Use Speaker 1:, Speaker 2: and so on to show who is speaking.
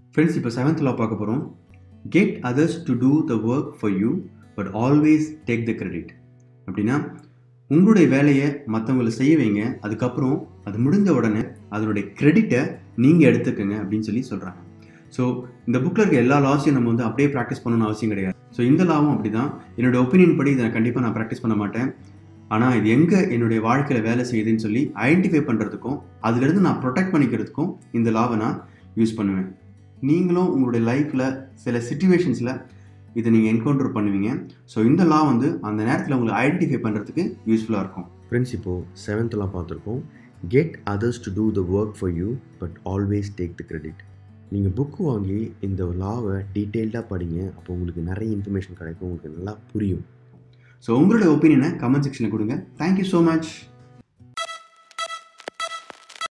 Speaker 1: friends இப்போ seventh law பார்க்க போகிறோம் get others to do the work for you but always take the credit அப்படின்னா உங்களுடைய வேலையை மற்றவங்களை செய்ய வைங்க அதுக்கப்புறம் அது முடிஞ்ச உடனே அதனுடைய கிரெடிட்டை நீங்கள் எடுத்துக்கங்க அப்படின்னு சொல்லி சொல்கிறாங்க ஸோ இந்த புக்கில் இருக்க எல்லா லாஸையும் நம்ம வந்து அப்படியே ப்ராக்டிஸ் பண்ணணும்னு அவசியம் கிடையாது ஸோ இந்த லாவும் அப்படி தான் என்னோட ஒப்பீனியன் படி இதை கண்டிப்பாக நான் ப்ராக்டிஸ் பண்ண மாட்டேன் ஆனால் இது எங்கே என்னுடைய வாழ்க்கையில் வேலை செய்யுதுன்னு சொல்லி ஐடென்டிஃபை பண்ணுறதுக்கும் அதுலேருந்து நான் ப்ரொடெக்ட் பண்ணிக்கிறதுக்கும் இந்த லாவை நான் யூஸ் பண்ணுவேன் நீங்களும் உங்களுடைய லைஃப்பில் சில சுச்சுவேஷன்ஸில் இதை நீங்கள் என்கவுண்டர் பண்ணுவீங்க ஸோ இந்த லா வந்து அந்த நேரத்தில் உங்களை ஐடென்டிஃபை பண்ணுறதுக்கு யூஸ்ஃபுல்லாக இருக்கும்
Speaker 2: ஃப்ரெண்ட்ஸ் இப்போது செவன்த்லாம் பார்த்துருக்கோம் get others to do the work for you but always take the credit நீங்கள் புக்கு வாங்கி இந்த லாவை டீட்டெயில்டாக படிங்க அப்போ உங்களுக்கு நிறைய இன்ஃபர்மேஷன் கிடைக்கும் உங்களுக்கு நல்லா புரியும்
Speaker 1: ஸோ உங்களுடைய ஒப்பீனியனை கமெண்ட் செக்ஷனில் கொடுங்க தேங்க்யூ ஸோ மச்